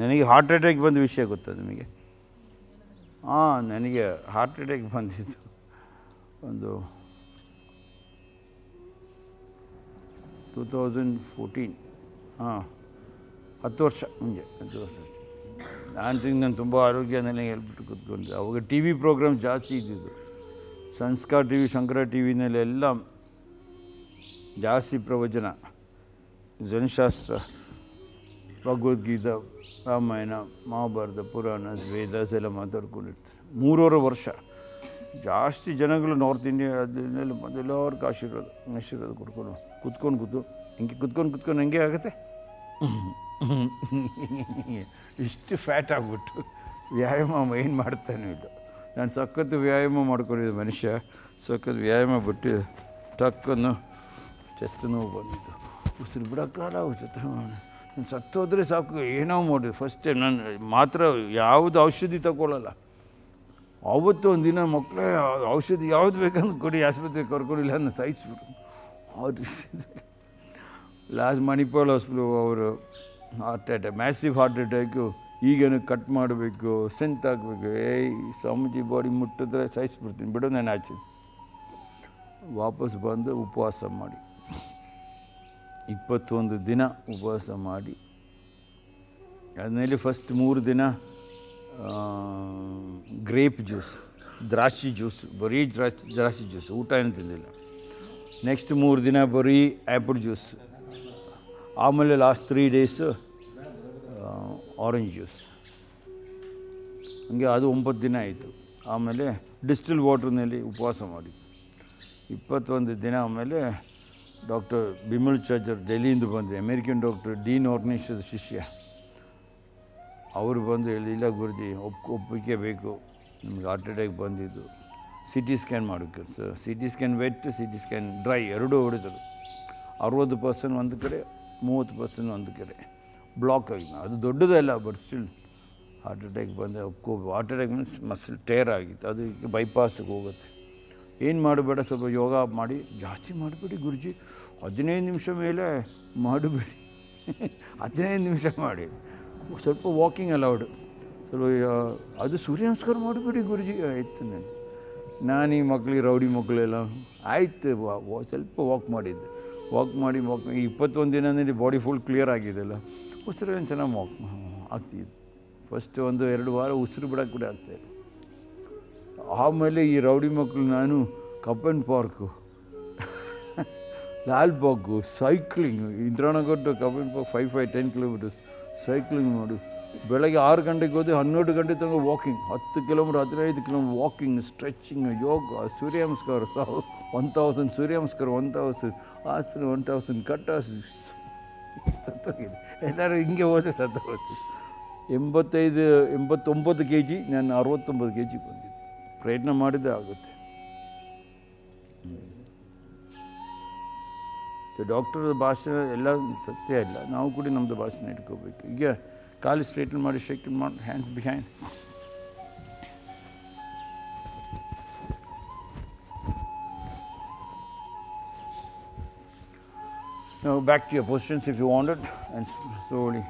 ನನಗೆ heart attack ಬಂದ ವಿಷಯ ಗೊತ್ತಾ ನಿಮಗೆ ಹಾಂ ನನಗೆ ಹಾರ್ಟ್ ಅಟ್ಯಾಕ್ ಬಂದಿದ್ದು ಒಂದು ಟೂ ತೌಸಂಡ್ ಫೋರ್ಟೀನ್ ಹಾಂ ಹತ್ತು ವರ್ಷ ಮುಂಚೆ ಹತ್ತು ವರ್ಷ ಅಷ್ಟೇ ನಾನು ತಿಂಗ್ ನಾನು ತುಂಬ ಆರೋಗ್ಯ ನನಗೆ ಹೇಳ್ಬಿಟ್ಟು ಕೂತ್ಕೊಂಡೆ ಅವಾಗ ಟಿ ವಿ ಪ್ರೋಗ್ರಾಮ್ ಜಾಸ್ತಿ ಇದ್ದಿದ್ದು Samskara T V Shankara T ವಿನಲ್ಲೆಲ್ಲ ಜಾಸ್ತಿ ಪ್ರವಚನ ಜನಶಾಸ್ತ್ರ ಭಗವದ್ಗೀತಾ ರಾಮಾಯಣ ಮಹಾಭಾರತ ಪುರಾಣ ವೇದಾಸ್ ಎಲ್ಲ ಮಾತಾಡ್ಕೊಂಡಿರ್ತಾರೆ ಮೂರುವರೆ ವರ್ಷ ಜಾಸ್ತಿ ಜನಗಳು ನಾರ್ತ್ ಇಂಡಿಯಾ ಅದನ್ನೆಲ್ಲ ಬಂದು ಎಲ್ಲರಿಗೂ ಆಶೀರ್ವಾದ ಆಶೀರ್ವಾದ ಕೊಡ್ಕೊಂಡು ಕುತ್ಕೊಂಡು ಕೂತು ಹಿಂಗೆ ಕುತ್ಕೊಂಡು ಕುತ್ಕೊಂಡು ಹಂಗೆ ಆಗುತ್ತೆ ಇಷ್ಟು ಫ್ಯಾಟ್ ಆಗಿಬಿಟ್ಟು ವ್ಯಾಯಾಮ ಏನು ಮಾಡ್ತಾನೆ ಇಲ್ಲ ನಾನು ಸಖತ್ತು ವ್ಯಾಯಾಮ ಮಾಡ್ಕೊಂಡಿದ್ದೆ ಮನುಷ್ಯ ಸಖತ್ತು ವ್ಯಾಯಾಮ ಬಿಟ್ಟು ಟಕ್ಕನ್ನು ಚೆಸ್ಟ್ ನೋವು ಬಂದಿದ್ದು ಉಸಿರು ಬಿಡೋಕ್ಕಾಲ ಉಸಿರು ನಾನು ಸತ್ತೋದ್ರೆ ಸಾಕು ಏನೋ ಮಾಡಿ ಫಸ್ಟ್ ಟೈಮ್ ನಾನು ಮಾತ್ರ ಯಾವುದು ಔಷಧಿ ತಗೊಳ್ಳಲ್ಲ ಆವತ್ತು ಒಂದು ದಿನ ಮಕ್ಕಳೇ ಔಷಧಿ ಯಾವುದು ಬೇಕಂದ್ರೆ ಕೊಡಿ ಆಸ್ಪತ್ರೆಗೆ ಕರ್ಕೊಂಡಿಲ್ಲ ನಾನು ಸಾಯಿಸ್ಬಿಟ್ಟು ಅವ್ರು ಲಾಸ್ಟ್ ಮಣಿಪಾಲ್ ಹಾಸ್ಪಿಟಲ್ ಅವರು heart attack massive heart attack ಈಗೇನು ಕಟ್ ಮಾಡಬೇಕು ಸೆಂತ್ ಹಾಕಬೇಕು ಏಯ್ ಸ್ವಾಮೀಜಿ ಬಾಡಿ ಮುಟ್ಟಿದ್ರೆ ಸಾಯಿಸ್ಬಿಡ್ತೀನಿ ಬಿಡು ನಾನು ಆಚೆ ವಾಪಸ್ ಬಂದು ಉಪವಾಸ ಮಾಡಿ ಇಪ್ಪತ್ತೊಂದು ದಿನ ಉಪವಾಸ ಮಾಡಿ ಆದಮೇಲೆ ಫಸ್ಟ್ ಮೂರು ದಿನ ಗ್ರೇಪ್ ಜ್ಯೂಸ್ ದ್ರಾಕ್ಷಿ ಜ್ಯೂಸ್ ಬರೀ ದ್ರಾಕ್ಷಿ ದ್ರಾಕ್ಷಿ ಜ್ಯೂಸ್ ಊಟ ಏನು ತಿಂದಿಲ್ಲ ನೆಕ್ಸ್ಟ್ ಮೂರು ದಿನ ಬರೀ ಆ್ಯಪಲ್ ಜ್ಯೂಸ್ ಆಮೇಲೆ last three days orange juice ಹಂಗೆ ಅದು ಒಂಬತ್ತು ದಿನ ಆಯಿತು ಆಮೇಲೆ ಡಿಸ್ಟಿಲ್ ವಾಟ್ರ್ನಲ್ಲಿ ಉಪವಾಸ ಮಾಡಿ ಇಪ್ಪತ್ತೊಂದು ದಿನ ಆಮೇಲೆ ಡಾಕ್ಟರ್ ಬಿಮಲ್ ಚಾರ್ಜರ್ ಡೆಲ್ಲಿಯಿಂದ ಬಂದರು ಅಮೇರಿಕನ್ ಡಾಕ್ಟರ್ ಡೀನ್ ಆರ್ಗನೈಸೇಷನ್ ಶಿಷ್ಯ ಅವರು ಬಂದು ಹೇಳಿ ಇಲ್ಲ ಗುರುಜಿ ಒಪ್ ಒಪ್ಪಿಗೆ ಬೇಕು ನಮ್ಗೆ ಹಾರ್ಟ್ ಅಟ್ಯಾಕ್ ಬಂದಿದ್ದು ಸಿ ಟಿ ಸ್ಕ್ಯಾನ್ ಮಾಡಬೇಕು sir C T scan wet C T scan dry ಎರಡೂ ಹೊಡೆದರು ಅರುವತ್ತು ಪರ್ಸೆಂಟ್ ಒಂದು ಕಡೆ ಮೂವತ್ತು ಪರ್ಸೆಂಟ್ ಒಂದು ಕಡೆ ಬ್ಲಾಕ್ ಆಗಿದೆ ಅದು ದೊಡ್ಡದಲ್ಲ ಬಟ್ ಸ್ಟಿಲ್ ಹಾರ್ಟ್ ಅಟ್ಯಾಕ್ ಬಂದರೆ ಒಪ್ಕೋ heart attack means muscle tear ಆಗಿತ್ತು ಅದು ಬೈಪಾಸ್ಗೆ ಹೋಗುತ್ತೆ ಏನು ಮಾಡಬೇಡ ಸ್ವಲ್ಪ ಯೋಗ ಮಾಡಿ ಜಾಸ್ತಿ ಮಾಡಬೇಡಿ ಗುರುಜಿ ಹದಿನೈದು ನಿಮಿಷ ಮೇಲೆ ಮಾಡಬೇಡಿ ಹದಿನೈದು ನಿಮಿಷ ಮಾಡಿ ಸ್ವಲ್ಪ ವಾಕಿಂಗ್ ಅಲೌಡ್ ಸ್ವಲ್ಪ ಆ, ಅದು ಸೂರ್ಯ ನಮಸ್ಕಾರ ಮಾಡಬೇಡಿ ಗುರುಜಿ ಆಯಿತು ನಾನು ನಾನು ಈ ಮಕ್ಕಳಿಗೆ ರೌಡಿ ಮಕ್ಕಳೆಲ್ಲ ಆಯ್ತು ವಾ ವಾ- ಸ್ವಲ್ಪ ವಾಕ್ ಮಾಡಿದ್ದೆ ವಾಕ್ ಮಾಡಿ ವಾಕ್ ಇಪ್ಪತ್ತೊಂದು ದಿನದಲ್ಲಿ ಬಾಡಿ ಫುಲ್ ಕ್ಲಿಯರ್ ಆಗಿದೆಲ್ಲ ಉಸಿರು ಏನು ಚೆನ್ನಾಗಿ ವಾಕ್ ಆಗ್ತಿದ್ದು ಫಸ್ಟ್ ಒಂದು ಎರಡು ವಾರ ಉಸಿರು ಬಿಡೋಕ್ಕೆ ಕೂಡ ಆಗ್ತಾಯಿಲ್ಲ ಆಮೇಲೆ ಈ ರೌಡಿ ಮಕ್ಕಳು ನಾನು Cubbon park Lalbagh cycling Indiranagar Cubbon park five five ten kilometers cycling ಮಾಡಿ ಬೆಳಗ್ಗೆ ಆರು ಗಂಟೆಗೆ ಹೋದ್ರೆ ಹನ್ನೆರಡು ಗಂಟೆ ತನಕ ವಾಕಿಂಗ್ ಹತ್ತು ಕಿಲೋಮೀಟರ್ ಹದಿನೈದು ಕಿಲೋಮೀಟರ್ ವಾಕಿಂಗ್ ಸ್ಟ್ರೆಚಿಂಗ್ ಯೋಗ ಸೂರ್ಯ ನಮಸ್ಕಾರ ಸಾವು ಒನ್ ತೌಸಂಡ್ ಸೂರ್ಯ ನಮಸ್ಕಾರ ಒನ್ ತೌಸಂಡ್ ಆಸನ ಒನ್ ತೌಸಂಡ್ ಕಟ್ಟ ಸತ್ತೋಗಿದೆ ಎಲ್ಲರೂ ಹಿಂಗೆ ಹೋದರೆ ಸತ್ತೋಗುತ್ತೆ ಎಂಬತ್ತೈದು ಎಂಬತ್ತೊಂಬತ್ತು ಕೆ ಜಿ ನಾನು ಅರವತ್ತೊಂಬತ್ತು ಕೆ ಜಿ ಬಂದಿದ್ದೆ ಪ್ರಯತ್ನ ಮಾಡಿದ್ದೇ ಆಗುತ್ತೆ ಡಾಕ್ಟರ್ ಭಾಷೆ ಎಲ್ಲ ಸತ್ಯ ಇಲ್ಲ ನಾವು ಕೂಡ ನಮ್ಮದು ಭಾಷೆನ ಇಟ್ಕೋಬೇಕು ಈಗ ಕಾಲು ಸ್ಟ್ರೇಟನ್ ಮಾಡಿ ಶೇಕನ್ ಮಾಡಿ hands behind Now back to your positions if you wanted and s- slowly.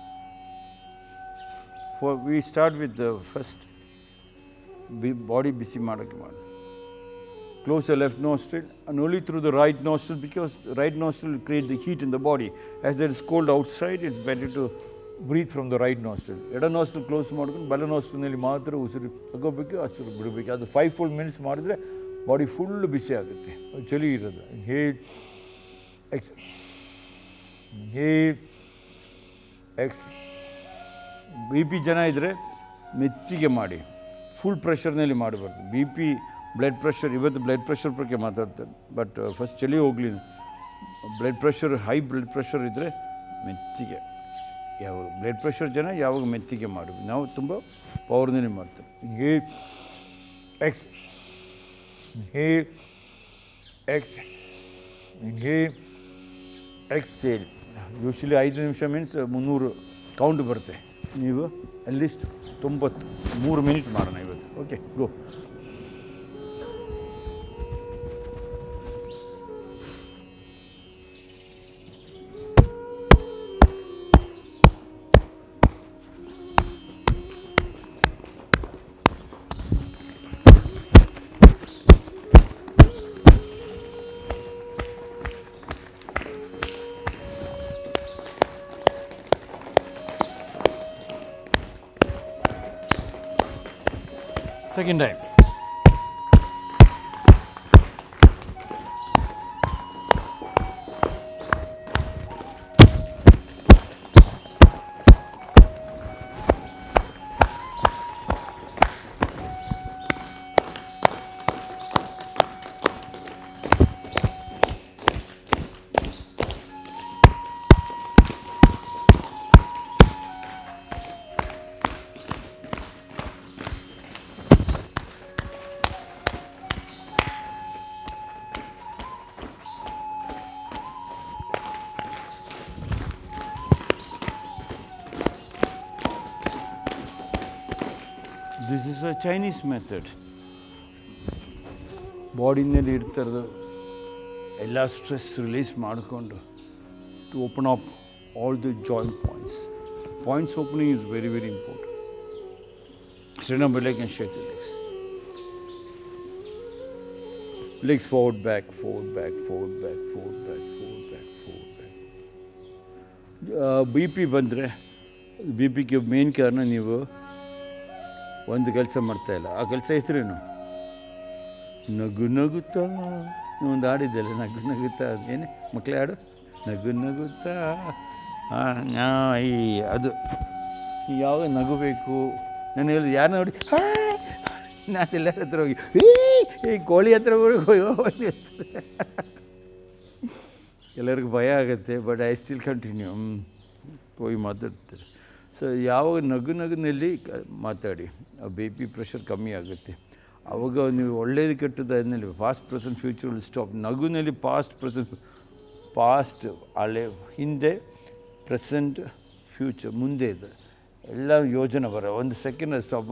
For we start with the first bi- body busy ಮಾಡೋಕ್ಕೆ ಮಾಡಿ Close the left nostril and only through the right nostril because the right nostril will create the heat in the body. As there is cold outside, it's better to breathe from the right nostril. ಎಡ nostril close ಮಾಡ್ಕೊಂಡು ಬಲ nostril ಮಾತ್ರ ಉಸಿರು ತಗೋಬೇಕು ಹಸಿರು ಬಿಡಬೇಕು ಅದು five full minutes ಮಾಡಿದ್ರೆ ಬಾಡಿ ಫುಲ್ ಬಿಸಿ ಆಗುತ್ತೆ ಅದು ಚಳಿ ಇರೋದು ಹೇ ಎಕ್ಸ್ ಹೇ ಎಕ್ಸ್ ಬಿ ಪಿ ಜನ ಇದ್ದರೆ ಮೆತ್ತಿಗೆ ಮಾಡಿ ಫುಲ್ ಪ್ರೆಷರ್ನಲ್ಲಿ ಮಾಡಬಾರ್ದು ಬಿ ಪಿ ಬ್ಲಡ್ ಪ್ರೆಷರ್ ಇವತ್ತು ಬ್ಲಡ್ ಪ್ರೆಷರ್ ಬಗ್ಗೆ ಮಾತಾಡ್ತಾರೆ ಬಟ್ ಫಸ್ಟ್ ಚಳಿ ಹೋಗಲಿ blood pressure high blood pressure ಇದ್ದರೆ ಮೆತ್ತಿಗೆ ಯಾವಾಗ ಬ್ಲಡ್ ಪ್ರೆಷರ್ ಜನ ಯಾವಾಗ ಮೆತ್ತಿಗೆ ಮಾಡಬೇಕು ನಾವು ತುಂಬ ಪವರ್ನಲ್ಲಿ ಮಾಡ್ತೇವೆ ಹೇ ಎಕ್ಸ್ ಹೇ ಎಕ್ಸ್ ಹೇ ಎಕ್ಸೇಲ್ ಯೂಶಲಿ ಐದು ನಿಮಿಷ ಮೀನ್ಸ್ ಮುನ್ನೂರು ಕೌಂಟ್ ಬರುತ್ತೆ ನೀವು ಅಟ್ಲೀಸ್ಟ್ ತೊಂಬತ್ತು ಮೂರು ಮಿನಿಟ್ ಮಾಡೋಣ ಇವತ್ತು okay go Second time. This is a Chinese method ಬಾಡಿನಲ್ಲಿ ಇರ್ತಿರೋದು ಎಲ್ಲ ಸ್ಟ್ರೆಸ್ ರಿಲೀಸ್ ಮಾಡಿಕೊಂಡು to open up all the joint points points opening is very very important Sit up, leg and shake the legs. Legs forward, back, forward, back, forward, back, forward, back, forward, back, forward, back. B P ಬಂದರೆ B ಪಿಗೆ main ಕಾರಣ ನೀವು ಒಂದು ಕೆಲಸ ಮಾಡ್ತಾಯಿಲ್ಲ ಆ ಕೆಲಸ ಹೆಸರೇನು ನಗು ನಗುತ್ತಾ ಒಂದು ಹಾಡಿದ್ದಲ್ಲ ನಗು ನಗುತ್ತಾ ಏನೇ ಮಕ್ಕಳೇ ಹಾಡು ನಗು ನಗುತ್ತಾ ಹಾಂ ಈ ಅದು ಯಾವಾಗ ನಗುಬೇಕು ನಾನು ಹೇಳಿದೆ ಯಾರು ನೋಡಿ ಹಾಯ್ ನಾನು ಎಲ್ಲರ ಹತ್ರ ಹೋಗಿ ಈ ಈ ಕೋಳಿ ಹತ್ರ ಹೋಗಿ ಎಲ್ಲರಿಗೂ ಭಯ ಆಗುತ್ತೆ ಬಟ್ ಐ ಸ್ಟಿಲ್ ಕಂಟಿನ್ಯೂ ಹೋಗಿ ಮಾತಾಡ್ತಾರೆ ಸೊ ಯಾವಾಗ ನಗು ನಗುನಲ್ಲಿ ಕ- ಮಾತಾಡಿ ಆ ಬಿ ಪಿ ಪ್ರೆಷರ್ ಕಮ್ಮಿ ಆಗುತ್ತೆ ಆವಾಗ ನೀವು ಒಳ್ಳೇದು ಕೆಟ್ಟದ್ದು ಆದಮೇಲೆ past present future will stop ನಗುನಲ್ಲಿ ಪಾಸ್ಟ್ ಪ್ರೆಸೆಂಟ್ ಪಾಸ್ಟ್ ಹಳೆ ಹಿಂದೆ ಪ್ರೆಸೆಂಟ್ ಫ್ಯೂಚರ್ ಮುಂದೆ ಇದೆ ಎಲ್ಲ ಯೋಜನೆ ಬರ ಒಂದು second stop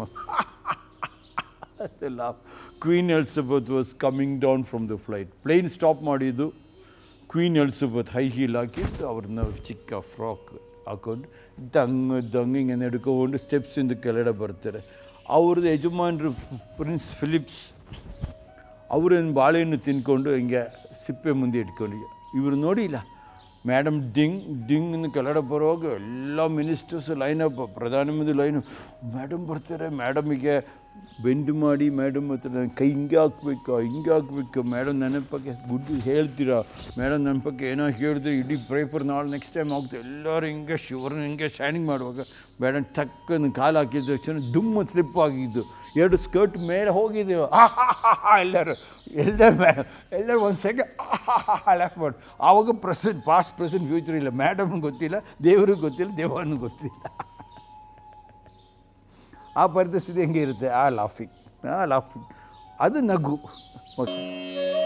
laugh queen Elizabeth was coming down from the flight plane stop ಮಾಡಿದ್ದು ಕ್ವೀನ್ ಎಲ್ಸಬತ್ ಹೈ ಹೀಲ್ ಹಾಕಿದ್ದು ಅವ್ರನ್ನ ಚಿಕ್ಕ ಫ್ರಾಕ್ ಹಾಕೊಂಡು ದಂಗ್ ದಂಗ್ ಹಿಂಗೆ ನಡ್ಕೊಂಡು ಸ್ಟೆಪ್ಸಿಂದ ಕೆಳಗಡೆ ಬರ್ತಾರೆ ಅವ್ರದ್ದು ಯಜಮಾನರು ಪ್ರಿನ್ಸ್ ಫಿಲಿಪ್ಸ್ ಅವರೇನು ಬಾಳೆಹಣ್ಣು ತಿನ್ಕೊಂಡು ಹಿಂಗೆ ಸಿಪ್ಪೆ ಮುಂದೆ ಇಟ್ಕೊಂಡು ಇವರು ನೋಡಿಲ್ಲ ಮೇಡಮ್ ಡಿಂಗ್ ಡಿಂಗ್ ಕೆಳಗಡೆ ಬರುವಾಗ ಎಲ್ಲ ಮಿನಿಸ್ಟರ್ಸ್ ಲೈನಪ್ ಪ್ರಧಾನಮಂತ್ರಿ ಲೈನು ಮೇಡಮ್ ಬರ್ತಾರೆ ಮೇಡಮಿಗೆ ಬೆಂಡು ಮಾಡಿ ಮೇಡಮ್ ಹತ್ರ ನನ್ನ ಕೈ ಹಿಂಗೆ ಹಾಕ್ಬೇಕು ಹಿಂಗೆ ಹಾಕ್ಬೇಕು ಮೇಡಮ್ ನೆನಪಕ್ಕೆ ಗುಡ್ ಹೇಳ್ತೀರಾ ಮೇಡಮ್ ನೆನಪಕ್ಕೆ ಏನೋ ಹೇಳಿದ್ರೆ ಇಡೀ ಪೇಪರ್ ನಾಳೆ ನೆಕ್ಸ್ಟ್ ಟೈಮ್ ಹೋಗ್ತೀವಿ ಎಲ್ಲರೂ ಹಿಂಗೆ ಶಿವರ್ನ ಹಿಂಗೆ ಶೈನಿಂಗ್ ಮಾಡುವಾಗ ಮೇಡಮ್ ಟಕ್ಕನ್ನು ಕಾಲು ಹಾಕಿದ ತಕ್ಷಣ ದುಮ್ಮ ಸ್ಲಿಪ್ ಆಗಿದ್ದು ಎರಡು ಸ್ಕರ್ಟ್ ಮೇಲೆ ಹೋಗಿದ್ದೀವಿ ಎಲ್ಲರೂ ಎಲ್ಲರೂ ಮೇಡಮ್ ಎಲ್ಲರೂ ಒಂದು ಸೆಕೆಂಡ್ ಲ್ಯಾಕ್ ಮಾಡಿ ಆವಾಗ ಪ್ರೆಸೆಂಟ್ ಪಾಸ್ಟ್ ಪ್ರೆಸೆಂಟ್ ಫ್ಯೂಚರ್ ಇಲ್ಲ ಮೇಡಮ್ ಗೊತ್ತಿಲ್ಲ ದೇವ್ರಿಗೆ ಗೊತ್ತಿಲ್ಲ ದೇವರನ್ನು ಗೊತ್ತಿಲ್ಲ ಆ ಪರಿಸ್ಥಿತಿ ಹೆಂಗೆ ಇರುತ್ತೆ ಆ ಲಾಫಿಂಗ್ ಆ ಲಾಫಿಂಗ್ ಅದು ನಗು ಓಕೆ